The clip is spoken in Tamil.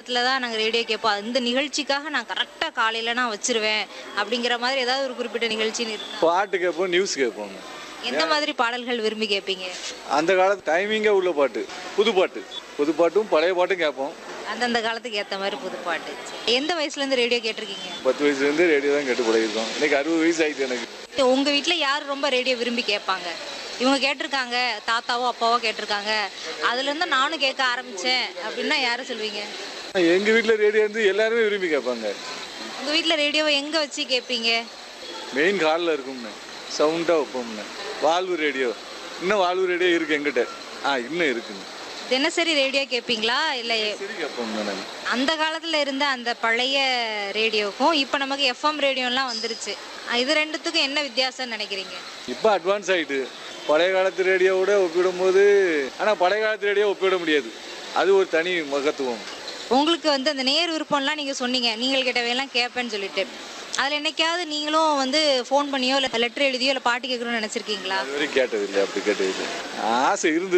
நேரத்தில் தான் நாங்கள் ரேடியோ கேட்போம் இந்த நிகழ்ச்சிக்காக நான் கரெக்டாக காலையில் நான் வச்சிருவேன் அப்படிங்கிற மாதிரி ஏதாவது ஒரு குறிப்பிட்ட நிகழ்ச்சின்னு இருக்கு பாட்டு கேட்போம் நியூஸ் கேட்போம் எந்த மாதிரி பாடல்கள் விரும்பி கேட்பீங்க அந்த காலத்து டைமிங்கே உள்ள பாட்டு புது பாட்டு புது பாட்டும் பழைய பாட்டும் கேட்போம் அந்தந்த காலத்துக்கு ஏற்ற மாதிரி புது பாட்டு எந்த வயசுலேருந்து ரேடியோ கேட்டிருக்கீங்க பத்து வயசுலேருந்து ரேடியோ தான் கேட்டு பழகிருக்கோம் இன்னைக்கு அறுபது வயசு ஆயிடுச்சு எனக்கு உங்கள் வீட்டில் யார் ரொம்ப ரேடியோ விரும்பி கேட்பாங்க இவங்க கேட்டிருக்காங்க தாத்தாவோ அப்பாவோ கேட்டிருக்காங்க அதுலேருந்து நானும் கேட்க ஆரம்பித்தேன் அப்படின்னா யாரை சொல்வீங்க எங்கள் வீட்டில் ரேடியோ இருந்து எல்லாருமே விரும்பி கேட்பாங்க உங்கள் வீட்டில் ரேடியோவை எங்கே வச்சு கேட்பீங்க மெயின் ஹாலில் இருக்கும்னு சவுண்டாக வைப்போம்னு வாழ்வு ரேடியோ இன்னும் வாழ்வு ரேடியோ இருக்கு எங்கிட்ட ஆ இன்னும் இருக்குங்க தினசரி ரேடியோ கேட்பீங்களா இல்லை சரி கேட்போம்ண்ணே நான் அந்த காலத்தில் இருந்த அந்த பழைய ரேடியோக்கும் இப்போ நமக்கு எஃப்எம் ரேடியோலாம் வந்துருச்சு இது ரெண்டுத்துக்கும் என்ன வித்தியாசம்னு நினைக்கிறீங்க இப்போ அட்வான்ஸ் ஆகிட்டு பழைய காலத்து ரேடியோவோட ஒப்பிடும்போது ஆனால் பழைய காலத்து ரேடியோ ஒப்பிட முடியாது அது ஒரு தனி மகத்துவம் உங்களுக்கு வந்து அந்த நேர் விருப்பம்லாம் நீங்கள் சொன்னீங்க நீங்கள் கிட்டவையெல்லாம் கேட்பேன்னு சொல்லிட்டு அதில் என்னைக்காவது நீங்களும் வந்து ஃபோன் பண்ணியோ இல்லை லெட்டர் எழுதியோ இல்லை பாட்டு கேட்கணும்னு நினச்சிருக்கீங்களா அது வரைக்கும் கேட்டதில்லை அப்படி கேட்டதில்லை ஆசை இருந்து